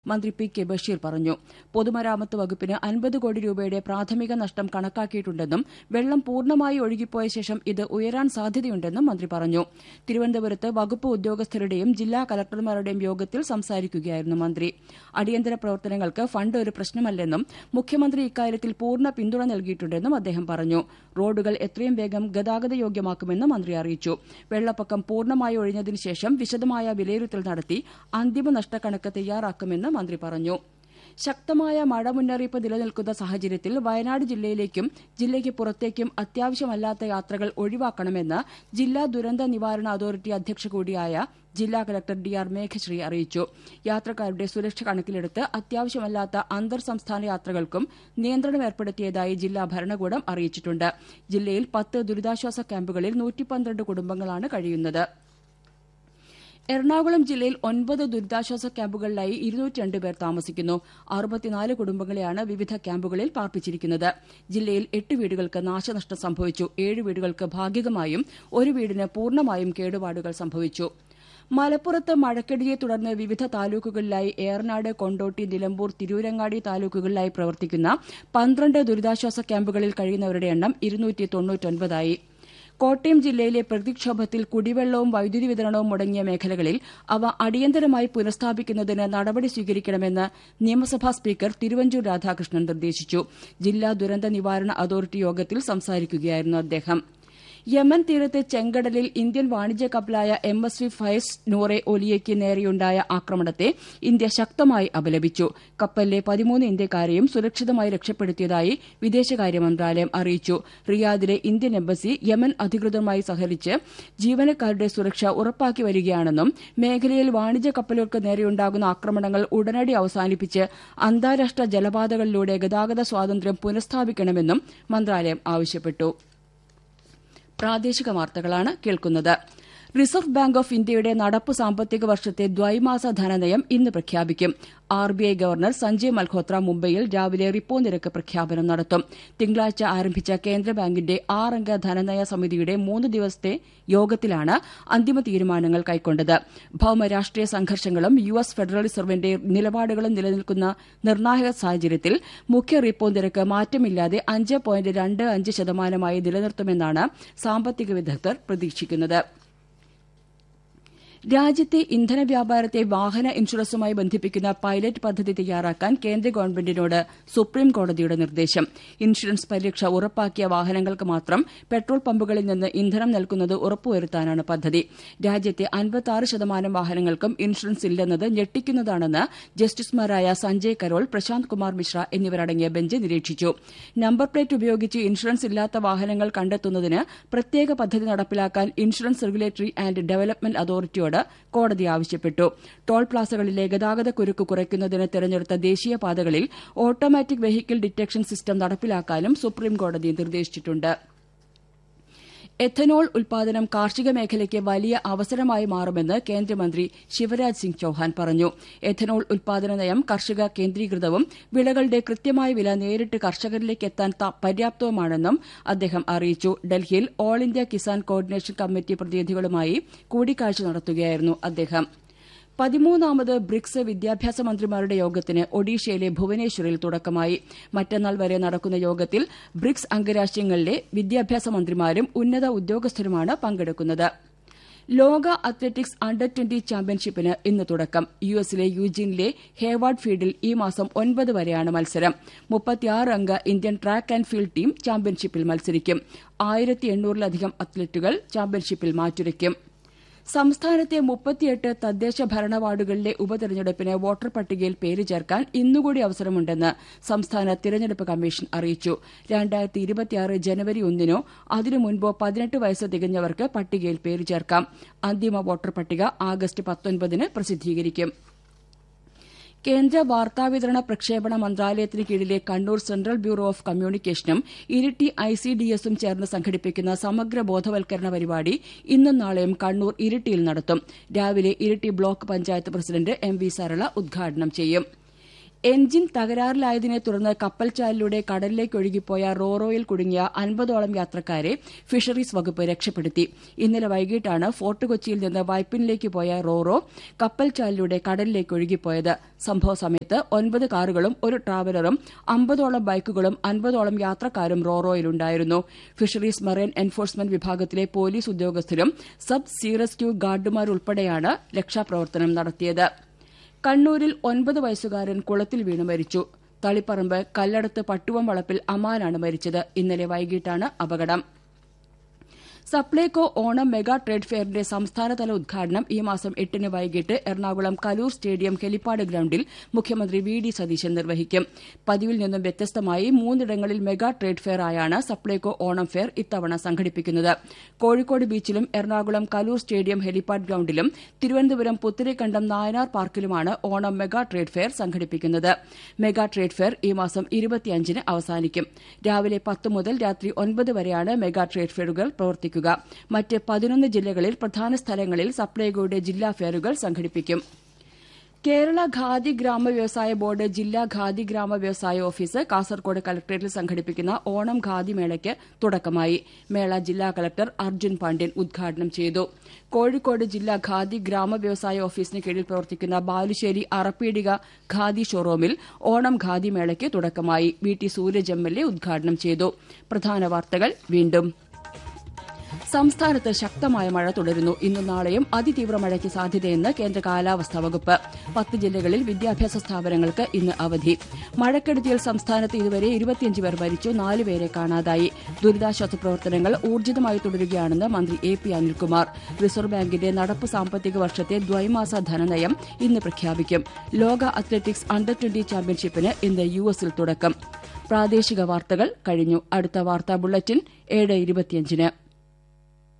മന്ത്രി P K Basheer പറഞ്ഞു പൊതുമരാമത്ത് വകുപ്പിന് അൻപത് കോടി രൂപയുടെ പ്രാഥമിക നഷ്ടം കണക്കാക്കിയിട്ടുണ്ടെന്നും വെള്ളം പൂർണ്ണമായി ഒഴുകിപ്പോയ ശേഷം ഇത് ഉയരാൻ സാധ്യതയുണ്ടെന്നും മന്ത്രി പറഞ്ഞു തിരുവനന്തപുരത്ത് വകുപ്പ് ഉദ്യോഗസ്ഥരുടെയും ജില്ലാ കലക്ടർമാരുടെയും യോഗത്തിൽ സംസാരിക്കുകയായിരുന്നു മന്ത്രി അടിയന്തര പ്രവർത്തനങ്ങൾക്ക് ഫണ്ട് ഒരു പ്രശ്നമല്ലെന്നും മുഖ്യമന്ത്രി ഇക്കാര്യത്തിൽ പൂർണ്ണ പിന്തുണ നൽകിയിട്ടുണ്ടെന്നും അദ്ദേഹം പറഞ്ഞു റോഡുകൾ എത്രയും വേഗം ഗതാഗതയോഗ്യമാക്കുമെന്ന് മന്ത്രി അറിയിച്ചു വെള്ളപ്പൊക്കം പൂർണ്ണമായി ഒഴിഞ്ഞതിനു ശേഷം വിശദമായ വിലയിരുത്തൽ നടത്തി അന്തിമ നഷ്ടക്കണക്ക് തയ്യാറാക്കുമെന്ന് മന്ത്രി പറഞ്ഞു ശക്തമായ മഴ മുന്നറിയിപ്പ് നിലനിൽക്കുന്ന സാഹചര്യത്തിൽ വയനാട് ജില്ലയിലേക്കും ജില്ലയ്ക്ക് പുറത്തേക്കും അത്യാവശ്യമല്ലാത്ത യാത്രകൾ ഒഴിവാക്കണമെന്ന് ജില്ലാ ദുരന്ത നിവാരണ അതോറിറ്റി അധ്യക്ഷ കൂടിയായ ജില്ലാ കലക്ടർ ഡി ആർ മേഘശ്രീ അറിയിച്ചു യാത്രക്കാരുടെ സുരക്ഷ കണക്കിലെടുത്ത് അത്യാവശ്യമല്ലാത്ത അന്തർ സംസ്ഥാന യാത്രകൾക്കും നിയന്ത്രണം ഏർപ്പെടുത്തിയതായി ജില്ലാ ഭരണകൂടം അറിയിച്ചിട്ടുണ്ട് ജില്ലയിൽ പത്ത് ദുരിതാശ്വാസ ക്യാമ്പുകളിൽ നൂറ്റിപ്പന്ത്രണ്ട് കുടുംബങ്ങളാണ് കഴിയുന്നത് എറണാകുളം ജില്ലയിൽ ഒൻപത് ദുരിതാശ്വാസ ക്യാമ്പുകളിലായി ഇരുന്നൂറ്റിരണ്ട് പേർ താമസിക്കുന്നു അറുപത്തിനാല് കുടുംബങ്ങളെയാണ് വിവിധ ക്യാമ്പുകളിൽ പാർപ്പിച്ചിരിക്കുന്നത് ജില്ലയിൽ എട്ട് വീടുകൾക്ക് നാശനഷ്ടം സംഭവിച്ചു ഏഴ് വീടുകൾക്ക് ഭാഗികമായും ഒരു വീടിന് പൂർണ്ണമായും കേടുപാടുകൾ സംഭവിച്ചു മലപ്പുറത്ത് മഴക്കെടുതിയെ തുടർന്ന് വിവിധ താലൂക്കുകളിലായി ഏറനാട് കൊണ്ടോട്ടി നിലമ്പൂർ തിരൂരങ്ങാടി താലൂക്കുകളിലായി പ്രവർത്തിക്കുന്ന പന്ത്രണ്ട് ദുരിതാശ്വാസ ക്യാമ്പുകളിൽ കഴിയുന്നവരുടെ എണ്ണം ഇരുന്നൂറ്റി തൊണ്ണൂറ്റൊൻപതായി കോട്ടയം ജില്ലയിലെ പ്രകൃതിക്ഷോഭത്തിൽ കുടിവെള്ളവും വൈദ്യുതി വിതരണവും മുടങ്ങിയ മേഖലകളിൽ അവ അടിയന്തരമായി പുനഃസ്ഥാപിക്കുന്നതിന് നടപടി സ്വീകരിക്കണമെന്ന് നിയമസഭാ സ്പീക്കർ തിരുവഞ്ചൂർ രാധാകൃഷ്ണൻ നിർദ്ദേശിച്ചു ജില്ലാ ദുരന്ത നിവാരണ അതോറിറ്റി യോഗത്തിൽ സംസാരിക്കുകയായിരുന്നു അദ്ദേഹം യമൻ തീരത്ത് ചെങ്കടലിൽ ഇന്ത്യൻ വാണിജ്യ കപ്പലായ എം എസ് വി ഫയസ് നൂറെ ഒലിയയ്ക്ക് നേരെയുണ്ടായ ആക്രമണത്തെ ഇന്ത്യ ശക്തമായി അപലപിച്ചു കപ്പലിലെ പതിമൂന്ന് ഇന്ത്യക്കാരെയും സുരക്ഷിതമായി രക്ഷപ്പെടുത്തിയതായി വിദേശകാര്യ മന്ത്രാലയം അറിയിച്ചു റിയാദിലെ ഇന്ത്യൻ എംബസി യമൻ അധികൃതരുമായി സഹകരിച്ച് ജീവനക്കാരുടെ സുരക്ഷ ഉറപ്പാക്കി വരികയാണെന്നും മേഖലയിൽ വാണിജ്യ കപ്പലുകൾക്ക് നേരെയുണ്ടാകുന്ന ആക്രമണങ്ങൾ ഉടനടി അവസാനിപ്പിച്ച് അന്താരാഷ്ട്ര ജലപാതകളിലൂടെ ഗതാഗത സ്വാതന്ത്ര്യം പുനഃസ്ഥാപിക്കണമെന്നും മന്ത്രാലയം ആവശ്യപ്പെട്ടു പ്രാദേശിക വാർത്തകളാണ് കേൾക്കുന്നത് റിസർവ് ബാങ്ക് ഓഫ് ഇന്ത്യയുടെ നടപ്പു സാമ്പത്തിക വർഷത്തെ ദ്വൈമാസ ധനനയം ഇന്ന് പ്രഖ്യാപിക്കും R B I governor Sanjay Malhotra മുംബൈയിൽ രാവിലെ റിപ്പോ നിരക്ക് പ്രഖ്യാപനം നടത്തും തിങ്കളാഴ്ച ആരംഭിച്ച കേന്ദ്ര ബാങ്കിന്റെ ആറംഗ ധനനയ സമിതിയുടെ മൂന്ന് ദിവസത്തെ യോഗത്തിലാണ് അന്തിമ തീരുമാനങ്ങൾ കൈക്കൊണ്ടത് ഭൌമരാഷ്ട്രീയ സംഘർഷങ്ങളും യു എസ് ഫെഡറൽ റിസർവിന്റെ നിലപാടുകളും നിലനിൽക്കുന്ന നിർണായക സാഹചര്യത്തിൽ മുഖ്യ റിപ്പോ നിരക്ക് മാറ്റമില്ലാതെ അഞ്ച് പോയിന്റ് രണ്ട് അഞ്ച് ശതമാനമായി നിലനിർത്തുമെന്നാണ് സാമ്പത്തിക വിദഗ്ധർ പ്രതീക്ഷിക്കുന്നത് രാജ്യത്തെ ഇന്ധന വ്യാപാരത്തെ വാഹന ഇൻഷുറൻസുമായി ബന്ധിപ്പിക്കുന്ന പൈലറ്റ് പദ്ധതി തയ്യാറാക്കാൻ കേന്ദ്ര ഗവൺമെന്റിനോട് സുപ്രീം കോടതിയുടെ നിർദ്ദേശം ഇൻഷുറൻസ് പരിരക്ഷ ഉറപ്പാക്കിയ വാഹനങ്ങൾക്ക് മാത്രം പെട്രോൾ പമ്പുകളിൽ നിന്ന് ഇന്ധനം നൽകുന്നത് ഉറപ്പുവരുത്താനാണ് പദ്ധതി രാജ്യത്തെ അൻപത്തിയാറ് ശതമാനം വാഹനങ്ങൾക്കും ഇൻഷുറൻസ് ഇല്ലെന്നത് ഞെട്ടിക്കുന്നതാണെന്ന് ജസ്റ്റിസുമാരായ സഞ്ജയ് കരോൾ പ്രശാന്ത് കുമാർ മിശ്ര എന്നിവരടങ്ങിയ ബെഞ്ച് നിരീക്ഷിച്ചു നമ്പർ പ്ലേറ്റ് ഉപയോഗിച്ച് ഇൻഷുറൻസ് ഇല്ലാത്ത വാഹനങ്ങൾ കണ്ടെത്തുന്നതിന് പ്രത്യേക പദ്ധതി നടപ്പിലാക്കാൻ ഇൻഷുറൻസ് റെഗുലേറ്ററി ആന്റ് ഡെവലപ്മെന്റ് അതോറിറ്റിയോട് കോടതി ആവശ്യപ്പെട്ടു ടോൾ പ്ലാസകളിലെ ഗതാഗത കുരുക്ക് കുറയ്ക്കുന്നതിന് തെരഞ്ഞെടുത്ത ദേശീയപാതകളിൽ ഓട്ടോമാറ്റിക് വെഹിക്കിൾ ഡിറ്റക്ഷൻ സിസ്റ്റം നടപ്പിലാക്കാനും സുപ്രീംകോടതി നിർദ്ദേശിച്ചിട്ടുണ്ട് എഥനോൾ ഉൽപാദനം കാർഷിക മേഖലയ്ക്ക് വലിയ അവസരമായി മാറുമെന്ന് കേന്ദ്രമന്ത്രി ശിവരാജ് സിംഗ് ചൌഹാൻ പറഞ്ഞു എഥനോൾ ഉൽപാദന നയം കർഷക കേന്ദ്രീകൃതവും വിളകളുടെ കൃത്യമായ വില നേരിട്ട് കർഷകരിലേക്ക് എത്താൻ പര്യാപ്തവുമാണെന്നും അദ്ദേഹം അറിയിച്ചു ഡൽഹിയിൽ all India Kisan coordination committee പ്രതിനിധികളുമായി കൂടിക്കാഴ്ച നടത്തുകയായിരുന്നു അദ്ദേഹം പതിമൂന്നാമത് ബ്രിക്സ് വിദ്യാഭ്യാസ മന്ത്രിമാരുടെ യോഗത്തിന് ഒഡീഷയിലെ ഭുവനേശ്വറിൽ തുടക്കമായി മറ്റന്നാൾ വരെ നടക്കുന്ന യോഗത്തിൽ ബ്രിക്സ് അംഗരാജ്യങ്ങളിലെ വിദ്യാഭ്യാസ മന്ത്രിമാരും ഉന്നത ഉദ്യോഗസ്ഥരുമാണ് പങ്കെടുക്കുന്നത് ലോക അത്ലറ്റിക്സ് അണ്ടർ ട്വന്റി ചാമ്പ്യൻഷിപ്പിന് ഇന്ന് തുടക്കം യു എസിലെ യൂജിനിലെ ഹേവാർഡ് ഫീൽഡിൽ ഈ മാസം ഒൻപത് വരെയാണ് മത്സരം മുപ്പത്തിയാറ് അംഗ Indian track and field team ചാമ്പ്യൻഷിപ്പിൽ മത്സരിക്കും ആയിരത്തി എണ്ണൂറിലധികം അത്ലറ്റുകൾ ചാമ്പ്യൻഷിപ്പിൽ മാറ്റുരയ്ക്കും സംസ്ഥാനത്തെ മുപ്പത്തിയെട്ട് തദ്ദേശ ഭരണ വാർഡുകളിലെ ഉപതെരഞ്ഞെടുപ്പിന് വോട്ടർ പട്ടികയിൽ പേര് ചേർക്കാൻ ഇന്നുകൂടി അവസരമുണ്ടെന്ന് സംസ്ഥാന തിരഞ്ഞെടുപ്പ് കമ്മീഷൻ അറിയിച്ചു രണ്ടായിരത്തി ഇരുപത്തിയാറ് ജനുവരി ഒന്നിനോ അതിനു മുൻപോ പതിനെട്ട് വയസ്സ് തികഞ്ഞവർക്ക് പട്ടികയിൽ പേര് ചേർക്കാം അന്തിമ വോട്ടർ പട്ടിക ആഗസ്റ്റ് പത്തൊൻപതിന് പ്രസിദ്ധീകരിക്കും കേന്ദ്ര വാർത്താവിതരണ പ്രക്ഷേപണ മന്ത്രാലയത്തിന് കീഴിലെ കണ്ണൂർ സെൻട്രൽ ബ്യൂറോ ഓഫ് കമ്മ്യൂണിക്കേഷനും ഇരിട്ടി ഐ സി ഡി എസും ചേർന്ന് സംഘടിപ്പിക്കുന്ന സമഗ്ര ബോധവൽക്കരണ പരിപാടി ഇന്നും നാളെയും കണ്ണൂർ ഇരിട്ടിയിൽ നടത്തും രാവിലെ Iritty block panchayat president M V Sarala ഉദ്ഘാടനം ചെയ്യും എഞ്ചിൻ തകരാറിലായതിനെ തുടർന്ന് കപ്പൽച്ചാലിലൂടെ കടലിലേക്ക് ഒഴുകിപ്പോയ റോറോയിൽ കുടുങ്ങിയ അൻപതോളം യാത്രക്കാരെ ഫിഷറീസ് വകുപ്പ് രക്ഷപ്പെടുത്തി ഇന്നലെ വൈകിട്ടാണ് ഫോർട്ട് കൊച്ചിയിൽ നിന്ന് വൈപ്പിനിലേക്ക് പോയ റോറോ കപ്പൽച്ചാലിലൂടെ കടലിലേക്ക് ഒഴുകിപ്പോയത് സംഭവ സമയത്ത് ഒൻപത് കാറുകളും ഒരു ട്രാവലറും അമ്പതോളം ബൈക്കുകളും അൻപതോളം യാത്രക്കാരും റോറോയിലുണ്ടായിരുന്നു ഫിഷറീസ് മറൈൻ എൻഫോഴ്സ്മെന്റ് വിഭാഗത്തിലെ പോലീസ് ഉദ്യോഗസ്ഥരും സബ് സീ റെസ്ക്യൂ ഗാർഡുമാരുൾപ്പെടെയാണ് രക്ഷാപ്രവർത്തനം നടത്തിയത് കണ്ണൂരിൽ ഒൻപത് വയസ്സുകാരൻ കുളത്തിൽ വീണ് മരിച്ചു തളിപ്പറമ്പ് കല്ലടത്ത് പട്ടുവം വളപ്പിൽ അമാനാണ് മരിച്ചത് ഇന്നലെ വൈകിട്ടാണ് അപകടം സപ്ലൈകോ ഓണം മെഗാ ട്രേഡ് ഫെയറിന്റെ സംസ്ഥാനതല ഉദ്ഘാടനം ഈ മാസം എട്ടിന് വൈകിട്ട് എറണാകുളം കലൂർ സ്റ്റേഡിയം ഹെലിപ്പാഡ് ഗ്രൌണ്ടിൽ മുഖ്യമന്ത്രി വി ഡി സതീശൻ നിർവഹിക്കും പതിവിൽ നിന്നും വ്യത്യസ്തമായി മൂന്നിടങ്ങളിൽ മെഗാ ട്രേഡ് ഫെയർ ആയാണ് സപ്ലൈകോ ഓണം ഫെയർ ഇത്തവണ സംഘടിപ്പിക്കുന്നത് കോഴിക്കോട് ബീച്ചിലും എറണാകുളം കലൂർ സ്റ്റേഡിയം ഹെലിപ്പാഡ് ഗ്രൌണ്ടിലും തിരുവനന്തപുരം പുത്തരിക്കണ്ടം നായനാർ പാർക്കിലുമാണ് ഓണം മെഗാ ട്രേഡ് ഫെയർ സംഘടിപ്പിക്കുന്നത് മെഗാ ട്രേഡ് ഫെയർ ഈ മാസം ഇരുപത്തിയഞ്ചിന് അവസാനിക്കും രാവിലെ പത്ത് മുതൽ രാത്രി ഒൻപത് വരെയാണ് മെഗാ ട്രേഡ് ഫെയറുകൾ പ്രവർത്തിക്കുക മറ്റ് പതിനൊന്ന് ജില്ലകളിൽ പ്രധാന സ്ഥലങ്ങളിൽ സപ്ലൈകോയുടെ ജില്ലാ ഫെയറുകൾ സംഘടിപ്പിക്കും കേരള ഖാദി ഗ്രാമ വ്യവസായ ബോർഡ് ജില്ലാ ഖാദി ഗ്രാമ വ്യവസായ ഓഫീസ് കാസർകോട് കലക്ടറേറ്റിൽ സംഘടിപ്പിക്കുന്ന ഓണം ഖാദി മേളയ്ക്ക് തുടക്കമായി മേള ജില്ലാ കളക്ടർ അർജുൻ പാണ്ഡ്യൻ ഉദ്ഘാടനം ചെയ്തു കോഴിക്കോട് ജില്ലാ ഖാദി ഗ്രാമ വ്യവസായ ഓഫീസിന് കീഴിൽ പ്രവർത്തിക്കുന്ന ബാലുശ്ശേരി അറപ്പീടിക ഖാദി ഷോറൂമിൽ ഓണം ഖാദി മേളയ്ക്ക് തുടക്കമായി V T Sooraj M L A ഉദ്ഘാടനം ചെയ്തു പ്രധാന വാർത്തകൾ വീണ്ടും സംസ്ഥാനത്ത് ശക്തമായ മഴ തുടരുന്നു ഇന്നും നാളെയും അതിതീവ്ര മഴയ്ക്ക് സാധ്യതയെന്ന് കേന്ദ്ര കാലാവസ്ഥാ വകുപ്പ് പത്ത് ജില്ലകളിൽ വിദ്യാഭ്യാസ സ്ഥാപനങ്ങൾക്ക് ഇന്ന് അവധി മഴക്കെടുതിയിൽ സംസ്ഥാനത്ത് ഇതുവരെ ഇരുപത്തിയഞ്ച് പേർ മരിച്ചു നാലുപേരെ കാണാതായി ദുരിതാശ്വാസ പ്രവർത്തനങ്ങൾ ഊർജിതമായി തുടരുകയാണെന്ന് മന്ത്രി എ പി അനിൽകുമാർ റിസർവ് ബാങ്കിന്റെ നടപ്പ് സാമ്പത്തിക വർഷത്തെ ദ്വൈമാസ ധനനയം ഇന്ന് പ്രഖ്യാപിക്കും ലോക അത്ലറ്റിക്സ് അണ്ടർ ട്വന്റി ചാമ്പ്യൻഷിപ്പിന് ഇന്ന് യു എസിൽ തുടക്കം പ്രാദേശിക വാർത്തകൾ കഴിഞ്ഞു അടുത്ത വാർത്താ ബുള്ളറ്റിൻ ഏഴ് ഇരുപത്തിയഞ്ചിന്